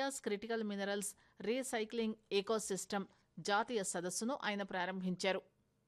India's critical minerals recycling ecosystem జాతీయ సదస్సును ఆయన ప్రారంభించారు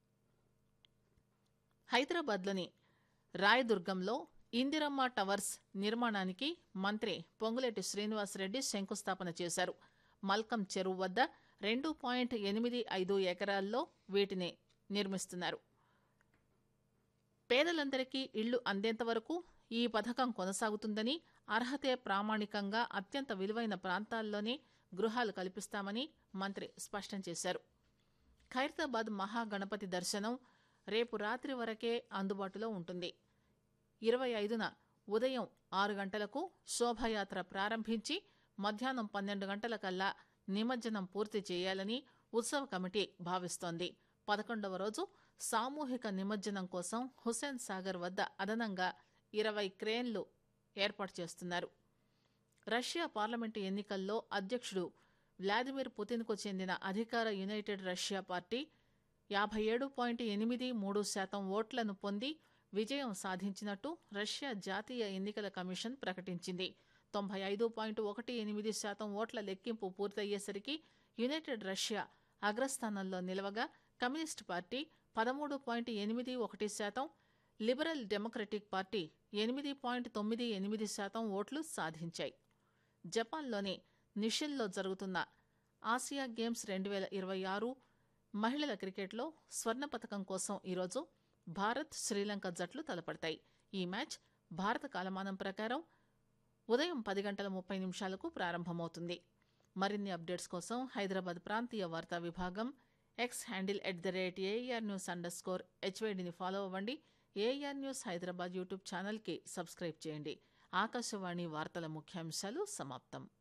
హైదరాబాద్లోని రాయదుర్గంలో ఇందిరమ్మ టవర్స్ నిర్మాణానికి మంత్రి పొంగులేటి శ్రీనివాసరెడ్డి శంకుస్థాపన చేశారు మల్కం చెరువు వద్ద రెండు పాయింట్ ఎనిమిది ఐదు ఎకరాల్లో వీటిని నిర్మిస్తున్నారు పేదలందరికీ ఇళ్లు అందేంత వరకు ఈ పథకం కొనసాగుతుందని అర్హతే ప్రామాణికంగా అత్యంత విలువైన ప్రాంతాల్లోనే గృహాలు కల్పిస్తామని మంత్రి స్పష్టం చేశారు ఖైరతాబాద్ మహాగణపతి దర్శనం రేపు రాత్రి వరకే అందుబాటులో ఉంటుంది ఇరవై ఐదున ఉదయం ఆరు గంటలకు శోభాయాత్ర ప్రారంభించి మధ్యాహ్నం పన్నెండు గంటలకల్లా నిమజ్జనం పూర్తి చేయాలని ఉత్సవ కమిటీ భావిస్తోంది పదకొండవ రోజు సామూహిక నిమజ్జనం కోసం హుస్సేన్ సాగర్ వద్ద అదనంగా ఇరవై క్రేన్లు ఏర్పాటు చేస్తున్నారు రష్యా పార్లమెంటు ఎన్నికల్లో అధ్యక్షుడు వ్లాదిమిర్ పుతిన్కు చెందిన అధికార యునైటెడ్ రష్యా పార్టీ యాభై ఏడు పాయింట్ ఎనిమిది మూడు శాతం ఓట్లను పొంది విజయం సాధించినట్టు రష్యా జాతీయ ఎన్నికల కమిషన్ ప్రకటించింది తొంభై ఐదు పాయింట్ ఒకటి ఎనిమిది శాతం ఓట్ల లెక్కింపు పూర్తయ్యేసరికి యునైటెడ్ రష్యా అగ్రస్థానంలో నిలవగా కమ్యూనిస్ట్ పార్టీ పదమూడు పాయింట్ ఎనిమిది ఒకటి శాతం లిబరల్ డెమోక్రటిక్ పార్టీ ఎనిమిది పాయింట్ తొమ్మిది ఎనిమిది శాతం ఓట్లు సాధించాయి జపాన్లోని నిషిల్లో జరుగుతున్న ఆసియా గేమ్స్ రెండు వేల ఇరవై ఆరు మహిళల క్రికెట్లో స్వర్ణ పథకం కోసం ఈరోజు భారత్ శ్రీలంక జట్లు తలపడతాయి ఈ మ్యాచ్ భారత కాలమానం ప్రకారం ఉదయం పది గంటల ముప్పై నిమిషాలకు ప్రారంభమవుతుంది మరిన్ని అప్డేట్స్ కోసం హైదరాబాద్ ప్రాంతీయ వార్తా విభాగం X handle at the rate AIR news underscore స్కోర్ హెచ్వైడిని ఫాలో అవ్వండి ఏఆర్ న్యూస్ హైదరాబాద్ యూట్యూబ్ ఛానల్కి సబ్స్క్రైబ్ చేయండి ఆకాశవాణి వార్తల ముఖ్యాంశాలు సమాప్తం